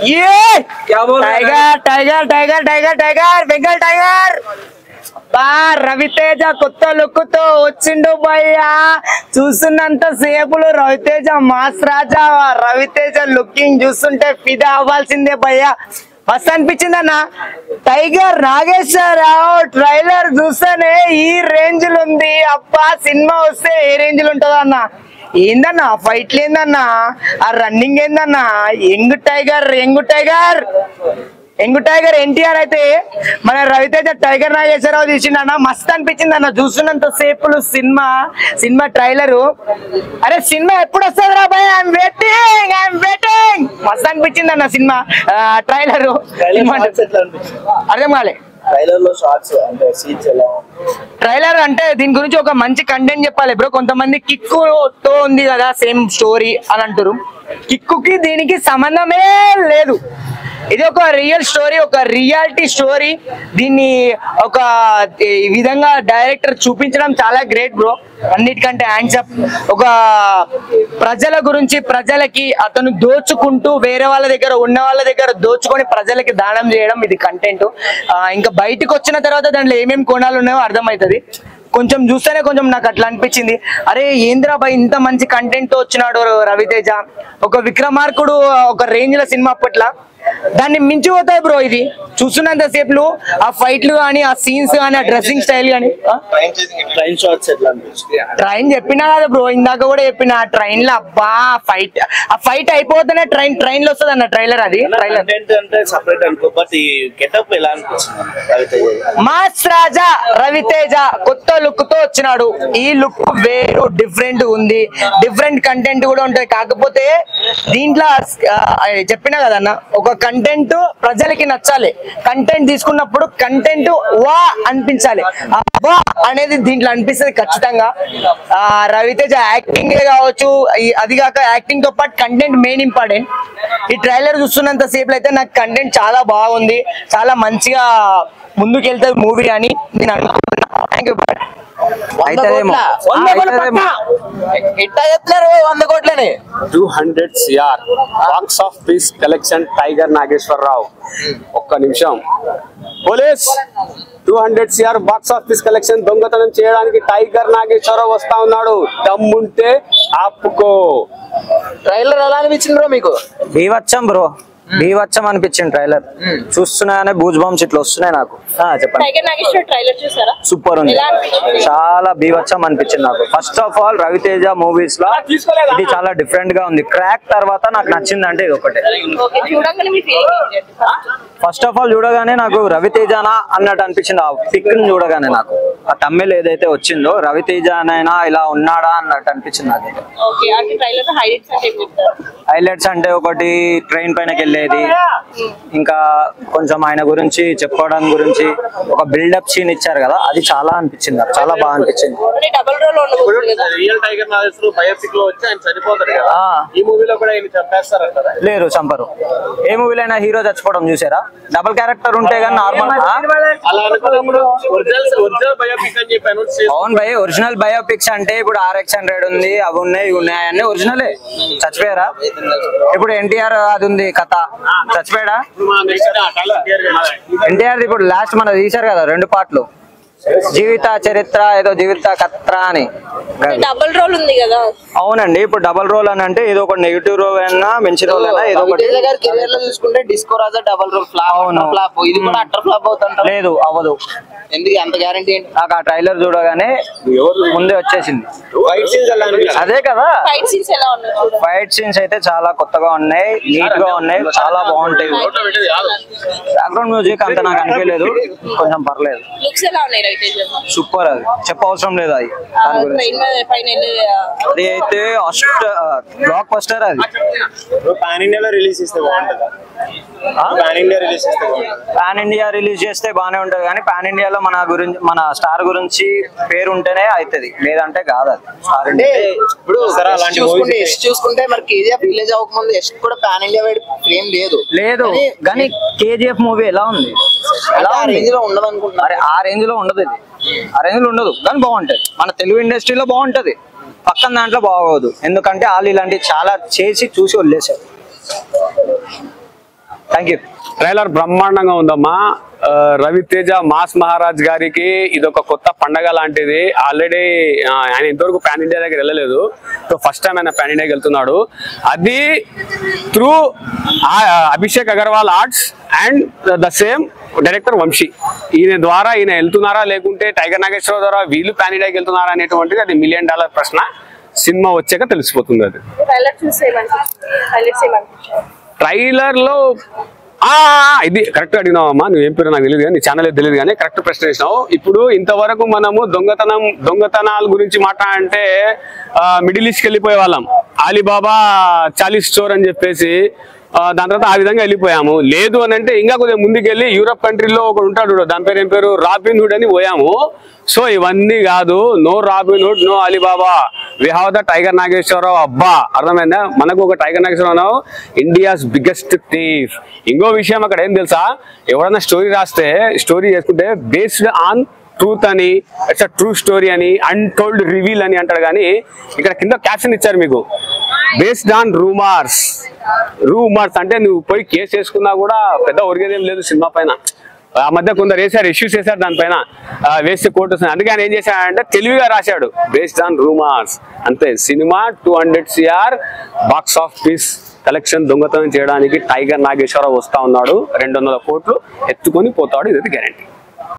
ये tiger tiger tiger tiger tiger Bengal tiger బా రవితేజ కొత్త లుక్ తో వచ్చిండు భయ్యా చూస్తున్నంత సేపులు రవితేజ మాస్ రాజా రవితేజ లుకింగ్ చూస్తుంటే ఫిదా అవ్వాల్సిందే భయ్యా మస్త్ అనిపించింది అన్న టైగర్ నాగేశ్వరరావు ట్రైలర్ చూస్తేనే ఈ రేంజ్ లో ఉంది అబ్బా సినిమా వస్తే ఏ రేంజ్ లో ఉంటుందో అన్న ఏందన్నా ఫైట్లు ఏందన్నా ఆ రన్నింగ్ ఏందన్నా young tiger young tiger young tiger NTR అయితే మన రవితేజ టైగర్ నాగేశ్వరరావు తీసిండన్న మస్త్ అనిపించింది అన్న చూస్తున్నంత సేపులు సినిమా సినిమా ట్రైలరు అరే సినిమా ఎప్పుడు వస్తుంది రా భయ్ ఐఎమ్ వెయిటింగ్ ఐఎమ్ వెయిటింగ్ మస్త్ అనిపించింది అన్న సినిమా ట్రైలరు అర్థం కాలే ట్రైలర్ లో షార్ట్స్ అంటే సీన్స్ ఎలా ట్రైలర్ అంటే దీని గురించి ఒక మంచి కంటెంట్ చెప్పాలి బ్రో కొంతమంది కిక్కు తో ఉంది కదా సేమ్ స్టోరీ అని అంటారు కిక్కుకి దీనికి సంబంధమే లేదు ఇది ఒక రియల్ స్టోరీ ఒక రియాలిటీ స్టోరీ దీన్ని ఒక ఈ విధంగా డైరెక్టర్ చూపించడం చాలా గ్రేట్ బ్రో అన్నిటికంటే హ్యాండ్సప్ ఒక ప్రజల గురించి ప్రజలకి అతను దోచుకుంటూ వేరే వాళ్ళ దగ్గర ఉన్న వాళ్ళ దగ్గర దోచుకొని ప్రజలకి దానం చేయడం ఇది కంటెంట్ ఇంకా బయటకు వచ్చిన తర్వాత దాంట్లో ఏమేమి కోణాలు ఉన్నాయో అర్థమవుతుంది కొంచెం చూస్తేనే కొంచెం నాకు అట్లా అనిపించింది అరే ఏంద్రా బాయ్ ఇంత మంచి కంటెంట్ తో వచ్చినాడు రవితేజ ఒక విక్రమార్కుడు ఒక రేంజ్ లో సినిమా అప్పట్లా దాన్ని మించిపోతాయి బ్రో ఇది చూస్తున్నంత సేపు ఆ ఫైట్లు కానీ ఆ సీన్స్ కానీ ఆ డ్రెస్సింగ్ స్టైల్ కానీ ట్రైన్ షార్ట్స్ ఎట్లా అనిపించింది ట్రైన్ చెప్పినా కదా బ్రో ఇందాక కూడా చెప్పిన ఆ ట్రైన్ లో అబ్బా ఫైట్ ఆ ఫైట్ అయిపోతేనే ట్రైన్ ట్రైన్ లో వస్తుంది అన్న ట్రైలర్ అది ట్రైలర్ కంటెంట్ అంటే సపరేట్ అనుకో బట్ ఈ గెటప్ ఎలా అనిపించింది రవితేజ మాస్ రాజా రవితేజ కొత్త లుక్ తో వచ్చినాడు ఈ లుక్ వేరు డిఫరెంట్ ఉంది డిఫరెంట్ కంటెంట్ కూడా ఉంటది కాకపోతే దీంట్లో ఆ, చెప్పినా కదన్న ఒక కంటెంట్ ప్రజలకి నచ్చాలి కంటెంట్ తీసుకున్నప్పుడు కంటెంట్ వా అనిపించాలి ఆ వా అనేది దీంట్లో అనిపిస్తుంది ఖచ్చితంగా ఆ రవితేజ యాక్టింగ్ కావచ్చు ఈ- అది కాక యాక్టింగ్ తో పాటు కంటెంట్ మెయిన్ ఇంపార్టెంట్ ఈ ట్రైలర్ చూస్తున్నంత సేపు అయితే నాకు కంటెంట్ చాలా బాగుంది చాలా మంచిగా ముందుకు వెళ్తుంది మూవీ అని నేను అనుకుంటున్నా థ్యాంక్ యూ అయితదేమో. వంద కోట్ల అయితదేమో. పక్కా. ఎట్టా చెప్తున్నారు వంద కోట్లని two hundred CR box office collection tiger Nageswara Rao ఒక్క నిమిషం police two hundred CR box office collection దొంగతనం చేయడానికి టైగర్ నాగేశ్వరరావు వస్తా ఉన్నాడు దమ్ముంటే ఆపుకో ట్రైలర్ ఎలా అనిపించింది బ్రో మీకు బీవచ్చం బ్రో బీవచ్చం అనిపించింది ట్రైలర్ చూస్తున్నాయనే బూజ్ బాంబ్స్ ఇట్లా వస్తున్నాయి నాకు ఆ, చెప్పండి టైగర్ నాగేశ్వర ట్రైలర్ చూసారా సూపర్ ఉంది ఎలా అనిపించింది చాలా బీవచ్చం అనిపించింది నాకు first of all Ravi Teja movies లో ఇది చాలా డిఫరెంట్ గా ఉంది క్రాక్ తర్వాత నాకు నచ్చింది అంటే ఇది ఒకటే ఓకే చూడంగానే మీ ఫీలింగ్ ఏంటి ఫస్ట్ ఆఫ్ ఆల్ చూడగానే నాకు రవితేజనా అన్నట్టు అనిపించింది ఆ పిక్ ని చూడగానే నాకు ఆ తమిళ్ ఏదైతే వచ్చిందో రవితేజనైనా ఇలా ఉన్నాడా అన్నట్టు అనిపించింది నాకైతే ఓకే అంటే ట్రైలర్ హైలైట్స్ అంటే ఏం చెప్తారు హైలైట్స్ అంటే ఒకటి ట్రైన్ పైనకి వెళ్ళేది ఇంకా కొంచెం ఆయన గురించి చెప్పుకోవడం గురించి ఒక బిల్డప్ సీన్ ఇచ్చారు కదా అది చాలా అనిపించింది నాకు చాలా బాగా అనిపించింది అంటే డబుల్ రోల్ ఉండబోతుంది కదా రియల్ టైగర్ నాగేశ్వరు బయోపిక్ లో వచ్చి ఆయన చనిపోతాడు కదా ఆ. ఈ మూవీలో కూడా ఆయన చంపేస్తారంటారా లేరు చంపరు ఏ మూవీలో అయినా హీరో చచ్చిపోవడం చూసారా డబుల్ క్యారెక్టర్ ఉంటే కానీ నార్మల్ అలా అనుకున్నప్పుడు ఒరిజినల్ ఒరిజినల్ బయోపిక్ అని చెప్పి అనౌన్స్ చేసి అవును భయ్ ఒరిజినల్ బయోపిక్స్ అంటే ఇప్పుడు ఆర్ఎక్స్ హండ్రెడ్ ఉంది అవి ఉన్నాయి ఇవి ఉన్నాయి అన్ని ఒరిజినలే చచ్చిపోయారా ఇప్పుడు ఎన్టీఆర్ అది ఉంది కథ చచ్చిపోయాడా మా నెక్స్ట్ ట్రైలర్ ఎన్టీఆర్ ఇప్పుడు లాస్ట్ మన తీశారు కదా రెండు పాటలు జీవిత చరిత్ర ఏదో జీవిత కత్ర అని డబుల్ రోల్ ఉంది కదా అవునండి ఇప్పుడు డబల్ రోల్ అని అంటే ఏదో ఒక నెగిటివ్ రోల్ అయినా మంచి రోల్ అయినా ఏదో ఒకటి రవితేజ గారి కెరియర్ లో చూసుకుంటే Disco Raja double role flop అవును. ఫ్లాప్ ఇది కూడా అట్టర్ ఫ్లాప్ అవుతుంటారు లేదు అవ్వదు ఎందుకు అంత గ్యారంటీ ఏంటి నాకు ఆ ట్రైలర్ చూడగానే ముందే వచ్చేసింది ఫైట్ సీన్స్ ఎలా అనిపించింది అదే కదా ఫైట్ సీన్స్ ఎలా ఉన్నాయి చూడండి ఫైట్ సీన్స్ అయితే చాలా కొత్తగా ఉన్నాయి నీట్ గా ఉన్నాయి చాలా బాగుంటాయి బ్యాక్గ్రౌండ్ మ్యూజిక్ అంత నాకు అనిపించలేదు కొంచెం పర్లేదు లుక్స్ ఎలా ఉన్నాయి రవితేజ సూపర్ అది చెప్పవసరం లేదు అది దాని గురించి ట్రైన్ మీద పైన వెళ్ళి అది అయితే అస్ట్ బ్లాక్ బస్టర్ అది పాన్ ఇండియాలో రిలీజ్ చేస్తే బాగుంటుందా పాన్ ఇండియా రిలీజ్ చేస్తే బాగుంటుంది పాన్ ఇండియా రిలీజ్ చేస్తే బానే ఉంటది కానీ పాన్ ఇండియాలో మన గురించి మన స్టార్ గురించి పేరు ఉంటేనే అవుతుంది లేదంటే కాదు అది స్టార్ అంటే ఇప్పుడు సరే, యష్ అలాంటి చూసుకుంటే movies యష్ చూసుకుంటే మరి కేజీఎఫ్ రిలీజ్ అవ్వకముందు యష్ కూడా పాన్ ఇండియా వైడ్ ఫ్రేమ్ లేదు లేదు కానీ కేజీఎఫ్ మూవీ ఎలా ఉంది ఎలా ఆ ఉంది రేంజ్ లో ఉండదు అనుకుంటున్నా అరే ఆ రేంజ్ లో ఉండదు ఇది ఆ రేంజ్ లో ఉండదు కానీ బాగుంటది మన తెలుగు ఇండస్ట్రీలో బాగుంటది పక్కన దాంట్లో బాగోదు ఎందుకంటే వాళ్ళు ఇలాంటివి చాలా చేసి చూసి వదిలేశారు థ్యాంక్ యూ ట్రైలర్ బ్రహ్మాండంగా ఉందమ్మా ఆ, రవితేజ మాస్ మహారాజ్ గారికి ఇది ఒక కొత్త పండగ లాంటిది ఆల్రెడీ ఆయన ఇంతవరకు పాన్ ఇండియా దగ్గర వెళ్ళలేదు సో ఫస్ట్ టైం ఆయన పాన్ ఇండియాకి వెళ్తున్నాడు అది through Abhishek Agarwal Arts and the same director Vamshi ఈయన ద్వారా ఈయన వెళ్తున్నారా లేకుంటే టైగర్ నాగేశ్వరరావు ద్వారా వీళ్ళు పాన్ ఇండియాకి వెళ్తున్నారా అనేటువంటిది అది మిలియన్ డాలర్ ప్రశ్న సినిమా వచ్చాక తెలిసిపోతుంది అది ట్రైలర్ చూసి ఏమనిపించింది హైలైట్స్ ఏమనిపించాయి ట్రైలర్ లో ఆ ఇది కరెక్ట్ అడిగినావమ్మా నువ్వు ఏం పేరు నాకు తెలియదు కానీ నీ ఛానల్ తెలియదు కానీ కరెక్ట్ ప్రశ్న వేసినావు ఇప్పుడు ఇంతవరకు మనము దొంగతనం దొంగతనాల గురించి మాట్లాడంటే మిడిల్ ఈస్ట్కి వెళ్ళిపోయే వాళ్ళం అలీబాబా చాలీస్ స్టోర్ అని చెప్పేసి ఆ, దాని తర్వాత ఆ విధంగా వెళ్ళిపోయాము లేదు అని అంటే ఇంకా కొద్దిగా ముందుకెళ్ళి యూరప్ కంట్రీలో ఒకడు ఉంటాడు చూడు, దాని పేరు ఏం పేరు రాబిన్ హుడ్ అని పోయాము సో ఇవన్నీ కాదు no Robin Hood no Alibaba we have the tiger Nageswara Rao అబ్బా అర్థమైందా మనకు ఒక tiger Nageswara Rao India's biggest thief ఇంకో విషయం అక్కడ ఏం తెలుసా ఎవరైనా స్టోరీ రాస్తే స్టోరీ చేసుకుంటే బేస్డ్ ఆన్ ట్రూత్ అని ఇట్స్ ట్రూ స్టోరీ అని అన్టోల్డ్ రివీల్ అని అంటాడు కానీ ఇక్కడ కింద క్యాప్షన్ ఇచ్చారు మీకు బేస్డ్ ఆన్ రూమర్స్ రూమర్స్ అంటే నువ్వు పోయి కేసు చేసుకున్నా కూడా పెద్ద ఒరిగేదేం లేదు సినిమా పైన ఆ మధ్య కొందరు వేశారు ఇష్యూస్ వేశారు దానిపైన ఆ, వేస్తే కోర్టు వస్తుంది అందుకే ఆయన ఏం చేశాడంటే తెలివిగా రాశాడు బేస్డ్ ఆన్ రూమర్స్ అంతే సినిమా two hundred CR box office collection దొంగతనం చేయడానికి టైగర్ నాగేశ్వరరావు వస్తా ఉన్నాడు రెండు వందల కోట్లు ఎత్తుకొని పోతాడు ఇది గ్యారంటీ